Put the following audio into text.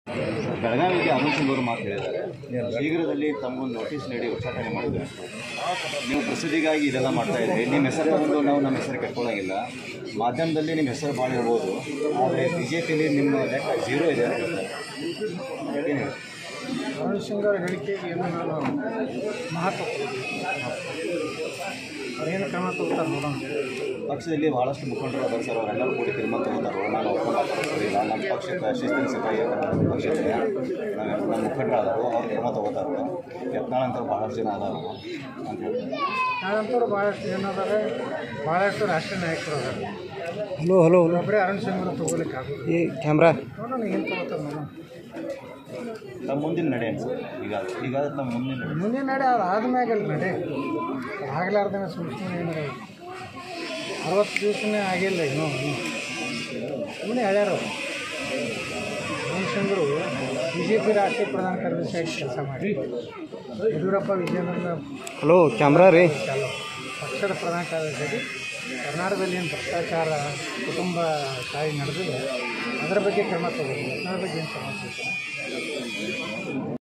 ಬೆಳಗಾವಿಗೆ ಅರುಣ್ ಸಿಂಗ್ ಅವರು ಮಾತು ಹೇಳಿದ್ದಾರೆ ಶೀಘ್ರದಲ್ಲಿ ತಮ್ಮೊಂದು ನೋಟಿಸ್ ನೀಡಿ ಉಚ್ಚಾಟನೆ ಮಾಡಿದ್ದಾರೆ ನೀವು ಪ್ರಸಿದ್ಧಿಗಾಗಿ ಇದೆಲ್ಲ ಮಾಡ್ತಾ ಇದ್ದೀರಿ ನಿಮ್ಮ ಹೆಸರು ಒಂದು ನಾವು ನಮ್ಮ ಹೆಸರು ಕೆಟ್ಕೊಳ್ಳೋಂಗಿಲ್ಲ ಮಾಧ್ಯಮದಲ್ಲಿ ನಿಮ್ಮ ಹೆಸರು ಭಾಳ ಇರ್ಬೋದು ಆದರೆ ಬಿ ಜೆ ಪಿಲಿ ನಿಮ್ಮ ಲೆಕ್ಕ ಜೀರೋ ಇದೆ ಅಂತ ಹೇಳ್ತಾರೆ ಏನು ಹೇಳಿ ಅರುಣ್ ಸಿಂಗ್ ಅವರ ಹೇಳಿಕೆಗೆ ಏನು ನಾನು ಮಹತ್ವ ಕೊಡ್ತೀನಿ. ಅವ್ರೇನು ಕ್ರಮ ತಗೋತಾರೆ ನೋಡೋಣ ಪಕ್ಷದಲ್ಲಿ ಬಹಳಷ್ಟು ಮುಖಂಡರು ಅದಾರ ಸರ್ ಅವರೆಲ್ಲರೂ ಕೂಡಿ ತೀರ್ಮಾನ ತಗೋತಾರೋ ನಾನು ಒಬ್ಬ ಇಲ್ಲ ನಮ್ಮ ಪಕ್ಷದ ಶಿಸ್ತಿನ ಸಿಪಾಯಿ ಪಕ್ಷಕ್ಕೆ ನಾವೆಲ್ಲ ನಮ್ಮ ಮುಖಂಡರು ಅದಾರು ಅವ್ರು ತೀರ್ಮಾನ ತಗೋತಾರೋ ಯತ್ನಾಳ್ ಅಂತ ಭಾಳಷ್ಟು ಜನ ಅದಾರು ಅಂತ ಹೇಳ್ತಾರೆ ನಾನಂತರೂ ಭಾಳಷ್ಟು ಜನ ಅದಾರೆ ಭಾಳಷ್ಟು ರಾಷ್ಟ್ರೀಯ ನಾಯಕರು ಅದಾರೆ ಹಲೋ ಹಲೋ ಹಲೋ ಒಬ್ಬರೇ ಅರುಣ್ ಸಿಂಗ್ ಅವರು ತಗೋಲಿಕ್ಕೆ ಆಗೋದು ಈ ಕ್ಯಾಮ್ರಾ ನೋಡೋಣ ಏನು ತಗೋತಾರೆ ನೋಡೋಣ ನಮ್ಮ ಮುಂದಿನ ನಡೆ ಏನು ಸರ್ ಈಗ ಈಗ ನಮ್ಮ ಮುಂದಿನ ನಡೆ ಮುಂದಿನ ನಡೆ ಅದು ಆದ್ಮ್ಯಾಗ ಅಲ್ಲಿ ನಡೆ ಆಗ್ಲಾರ್ದೇನೆ ಸುಮ್ಮ ಸುಮ್ಮನೆ ಏನಾರ ಅರವತ್ತು ದಿವಸನೇ ಆಗಿಲ್ಲ ಇನ್ನೂ ಸುಮ್ಮನೆ ಹೇಳ್ಯಾರ ಅವ್ರು. ಅರುಣ್ ಸಿಂಗರು ಬಿ ಜೆ ಪಿ ರಾಷ್ಟ್ರೀಯ ಪ್ರಧಾನ ಕಾರ್ಯದರ್ಶಿಯಾಗಿ ಕೆಲಸ ಮಾಡಿ ಯಡಿಯೂರಪ್ಪ ವಿಜಯನಗರ ಹಲೋ ಕ್ಯಾಮ್ರಾ ರೀ ಚಾಲು ಪಕ್ಷದ ಪ್ರಧಾನ ಕಾರ್ಯದರ್ಶಿಯಾಗಿ ಕರ್ನಾಟಕದಲ್ಲಿ ಏನು ಭ್ರಷ್ಟಾಚಾರ ಕುಟುಂಬ ತಾಯಿ ನಡೆದಿದೆ ಅದರ ಬಗ್ಗೆ ಕ್ರಮ ತಗೋಬೇಕು ಅದರ ಬಗ್ಗೆ ಏನು ಕ್ರಮ ತಗೋಬೇಕು